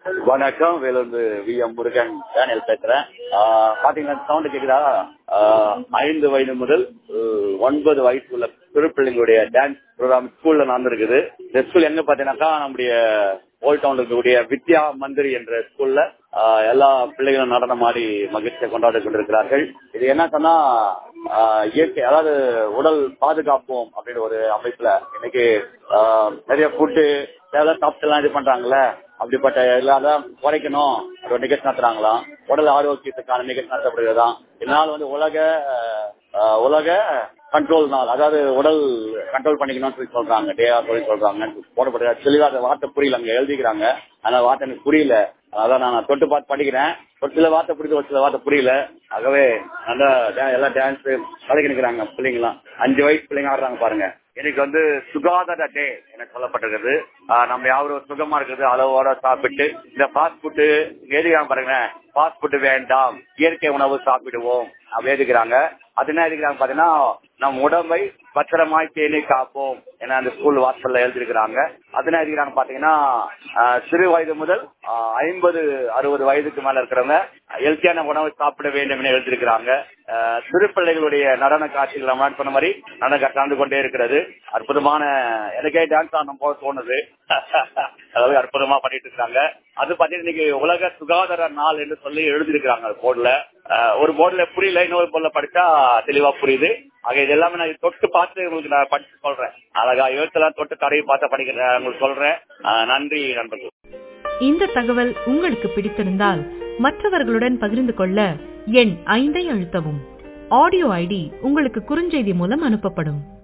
வணக்கம் வேலூர்ந்து V M Murugan Daniel பேசுறேன் ஆஹ் பாத்தீங்கன்னா சவுண்ட் கேக்குதா ஆஹ் ஐந்து வயது முதல் அஹ், ஒன்பது வயசு உள்ள சிறு பிள்ளைங்களுடைய டான்ஸ் ப்ரோக்ராம் ஸ்கூல்ல நடந்திருக்குது இந்த ஸ்கூல் எங்க பாத்தீங்கன்னாக்கா நம்முடைய ஓல்ட் டவுன்ல இருக்கக்கூடிய வித்யா மந்திரி என்ற ஸ்கூல்ல ஆஹ், எல்லா பிள்ளைகளும் நடனம் ஆடி மகிழ்ச்சியை கொண்டாடி கொண்டிருக்கிறார்கள் இது என்ன சொன்னா ஆஹ், இயற்கை அதாவது உடல் பாதுகாப்போம் அப்படின்னு ஒரு அமைப்புல இன்னைக்கு ஆஹ், நிறைய ஃபுட்டு தேவையான சாப்பிட்டுலாம் இது பண்றாங்கல்ல அப்படிப்பட்ட எல்லாரும் குறைக்கணும் ஒரு நிகழ்ச்சி நடத்துறாங்களாம் உடல் ஆரோக்கியத்துக்கான நிகழ்ச்சி நடத்தப்படுகிறதாம் இதனால் வந்து உலக ஆஹ், உலக கண்ட்ரோல் நாள் அதாவது உடல் கண்ட்ரோல் பண்ணிக்கணும்னு சொல்லி சொல்றாங்க டே சொல்லி சொல்றாங்க போடப்படுற தெளிவா அந்த வார்த்தை புரியல அங்க எழுதிக்கிறாங்க ஆனா வார்த்தை எனக்கு புரியல அதான் நான் தொட்டு பார்த்து படிக்கிறேன் ஒரு சில வார்த்தை புரியுது ஒரு சில வார்த்தை புரியல ஆகவே நல்லா டே- எல்லாம் டான்ஸ் கலைக்கு நிக்கிறாங்க பிள்ளைங்களாம் அஞ்சு வயசு பிள்ளைங்க ஆடுறாங்க பாருங்க இன்னைக்கு வந்து சுகாதார டே என சொல்லப்பட்டிருக்குது ஆஹ் நம்ம யாரும் சுகமா இருக்குது அளவோட சாப்பிட்டு இந்த ஃபாஸ்ட் ஃபுட்டு எழுதிக்கிறாங்க பாருங்க ஃபாஸ்ட் ஃபுட் வேண்டாம் இயற்கை உணவு சாப்பிடுவோம் அப்படி எழுதிக்கிறாங்க அது என்ன எழுதிக்கிறாங்க பாத்தீங்கன்னா நம் உடம்பை பத்திரமாய் பேணி காப்போம் என அந்த ஸ்கூல் வாசல்ல எழுதிருக்கிறாங்க அது என்ன எழுதிக்கிறாங்க பாத்தீங்கன்னா ஆஹ் சிறு வயது முதல் ஆஹ் ஐம்பது அறுபது வயதுக்கு மேல இருக்கிறவங்க ஹெல்த்தியான உணவு சாப்பிட வேண்டும் என எழுதியிருக்கிறாங்க ஆஹ் சிறு பிள்ளைகளுடைய நடன காட்சிகள் நம்ம சொன்ன மாதிரி நடன காட்சி நடந்து கொண்டே இருக்கிறது அற்புதமான எனக்கே டான்ஸ் ஆடணும் போல தோணுது அதாவது அற்புதமா பண்ணிட்டு இருக்காங்க அது பாத்தீங்கன்னா இன்னைக்கு உலக சுகாதார நாள் என்று சொல்லி எழுதியிருக்கிறாங்க போர்டுல ஒரு போர்டுல புரியல இன்னொரு போர்டுல படிச்சா தெளிவா புரியுது ஆக இது எல்லாமே நான் தொட்டு பார்த்து உங்களுக்கு நான் படிச்சு சொல்றேன் அழகா எழுத்தெல்லாம் தொட்டு தடவி பார்த்து படிக்கிறேன் உங்களுக்கு சொல்றேன் ஆஹ் நன்றி நண்பர்கள் இந்த தகவல் உங்களுக்கு பிடித்திருந்தால் மற்றவர்களுடன் பகிர்ந்து கொள்ள எண் ஐந்தை அழுத்தவும் ஆடியோ ஐடி உங்களுக்கு குறுஞ்செய்தி மூலம் அனுப்பப்படும்